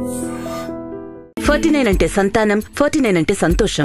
forty nine అంటే సంతానం forty nine అంటే సంతోషం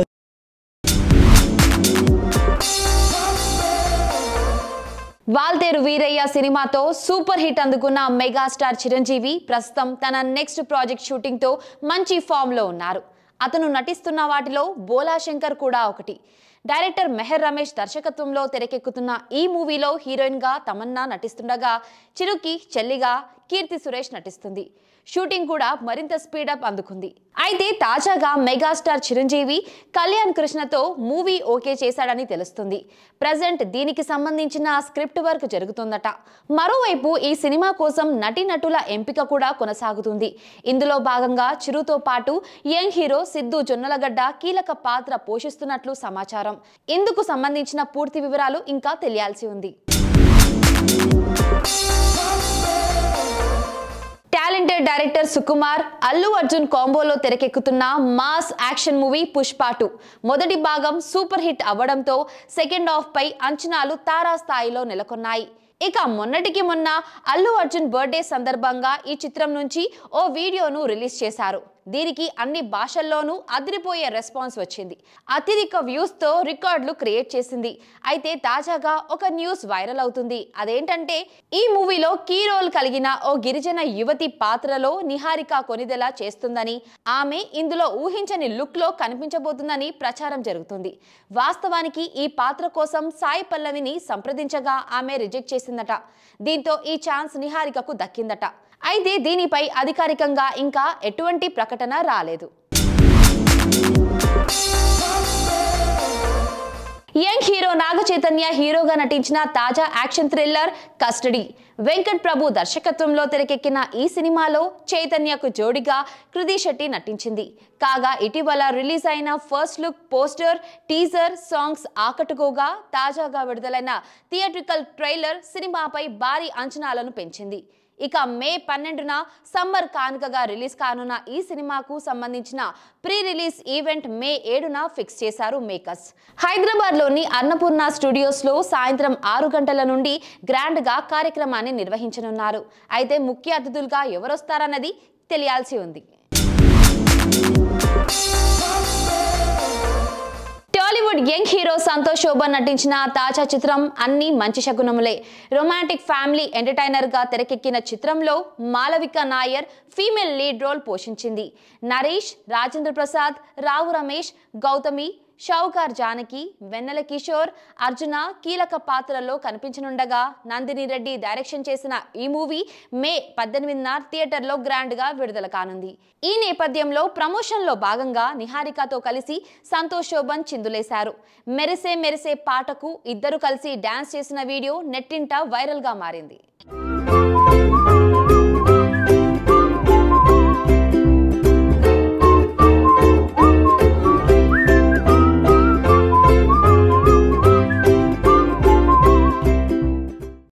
వాల్తేరు వీరయ్య సినిమాతో సూపర్ హిట్ అందుకున్న మెగాస్టార్ చిరంజీవి ప్రస్తుతం తన నెక్స్ట్ ప్రాజెక్ట్ షూటింగ్ తో మంచి ఫామ్ లో ఉన్నారు అతను నటిస్తున్న వాటిలో బోలా శంకర్ కూడా ఒకటి డైరెక్టర్ మెహర్ రమేష్ దర్శకత్వంలో తెరకెక్కుతున్న ఈ మూవీలో హీరోయిన్ గా తమన్నా నటిస్తుండగా చిరుకి చెల్లిగా కీర్తి సురేష్ నటిస్తుంది షూటింగ్ కూడా మరింత స్పీడప్ అందుకుంది అయితే తాజాగా మెగాస్టార్ చిరంజీవి కళ్యాణ్ కృష్ణతో మూవీ ఓకే చేశాడని తెలుస్తుంది ప్రజెంట్ దీనికి సంబంధించిన స్క్రిప్ట్ వర్క్ జరుగుతుందట మరోవైపు ఈ సినిమా కోసం నటీనటుల ఎంపిక కూడా కొనసాగుతుంది ఇందులో భాగంగా చిరుతో పాటు యంగ్ హీరో సిద్ధు జొన్నలగడ్డ కీలక పాత్ర పోషిస్తున్నట్లు సమాచారం ఇందుకు సంబంధించిన పూర్తి వివరాలు ఇంకా తెలియాల్సి ఉంది టాలెంటెడ్ డైరెక్టర్ సుకుమార్ అల్లు అర్జున్ కాంబోలో తెరకెక్కుతున్న mass action movie Pushpa two మొదటి భాగం సూపర్ హిట్ అవ్వడంతో సెకండ్ హాఫ్ పై అంచనాలు తారాస్థాయిలో నెలకొన్నాయి ఇక మొన్నటికి మొన్న అల్లు అర్జున్ బర్త్డే సందర్భంగా ఈ చిత్రం నుంచి ఓ వీడియోను రిలీజ్ చేశారు దీనికి అన్ని భాషల్లోనూ అదిరిపోయే రెస్పాన్స్ వచ్చింది అత్యధిక వ్యూస్ తో రికార్డులు క్రియేట్ చేసింది అయితే తాజాగా ఒక న్యూస్ వైరల్ అవుతుంది అదేంటంటే ఈ మూవీలో కీ రోల్ కలిగిన ఓ గిరిజన యువతి పాత్రలో నిహారిక కొనిదెల చేస్తుందని ఆమె ఇందులో ఊహించని లుక్ లో కనిపించబోతుందని ప్రచారం జరుగుతుంది వాస్తవానికి ఈ పాత్ర కోసం సాయి పల్లవిని సంప్రదించగా ఆమె రిజెక్ట్ చేసిందట దీంతో ఈ ఛాన్స్ నిహారికకు దక్కిందట అయితే దీనిపై అధికారికంగా ఇంకా ఎటువంటి ప్రకటన రాలేదు యంగ్ హీరో నాగ చైతన్య హీరోగా నటించిన తాజా action thriller custody Venkat Prabhu దర్శకత్వంలో తెరకెక్కిన ఈ సినిమాలో చైతన్యకు జోడిగా కృతి శెట్టి నటించింది కాగా ఇటీవల రిలీజ్ అయిన first look poster teaser songs ఆకట్టుకోగా తాజాగా విడుదలైన థియేట్రికల్ ట్రైలర్ సినిమాపై భారీ అంచనాలను పెంచింది ఇక మే పన్నెండున సమ్మర్ కానుకగా రిలీజ్ కానున్న ఈ సినిమాకు సంబంధించిన ప్రీ రిలీజ్ ఈవెంట్ మే ఏడున ఫిక్స్ చేశారు మేకర్స్ హైదరాబాద్లోని అన్నపూర్ణ స్టూడియోస్లో సాయంత్రం ఆరు గంటల నుండి గ్రాండ్గా కార్యక్రమాన్ని నిర్వహించనున్నారు అయితే ముఖ్య అతిథులుగా ఎవరొస్తారన్నది తెలియాల్సి ఉంది టాలీవుడ్ యంగ్ హీరో సంతోష్ శోభన్ నటించిన తాజా చిత్రం అన్ని మంచి శకునములే రొమాంటిక్ ఫ్యామిలీ ఎంటర్టైనర్ గా తెరకెక్కిన చిత్రంలో Malavika Nair female lead role పోషించింది నరేష్ రాజేంద్ర ప్రసాద్ రావు రమేష్ గౌతమి షౌకార్ జానకి వెన్నెల కిషోర్ అర్జున కీలక పాత్రల్లో కనిపించనుండగా నందిని రెడ్డి డైరెక్షన్ చేసిన ఈ మూవీ మే పద్దెనిమిదిన థియేటర్లో గ్రాండ్గా విడుదల కానుంది ఈ నేపథ్యంలో ప్రమోషన్లో భాగంగా నిహారికతో కలిసి సంతోష్ శోభన్ చిందులేశారు మెరిసే మెరిసే పాటకు ఇద్దరు కలిసి డాన్స్ చేసిన వీడియో నెట్టింట వైరల్గా మారింది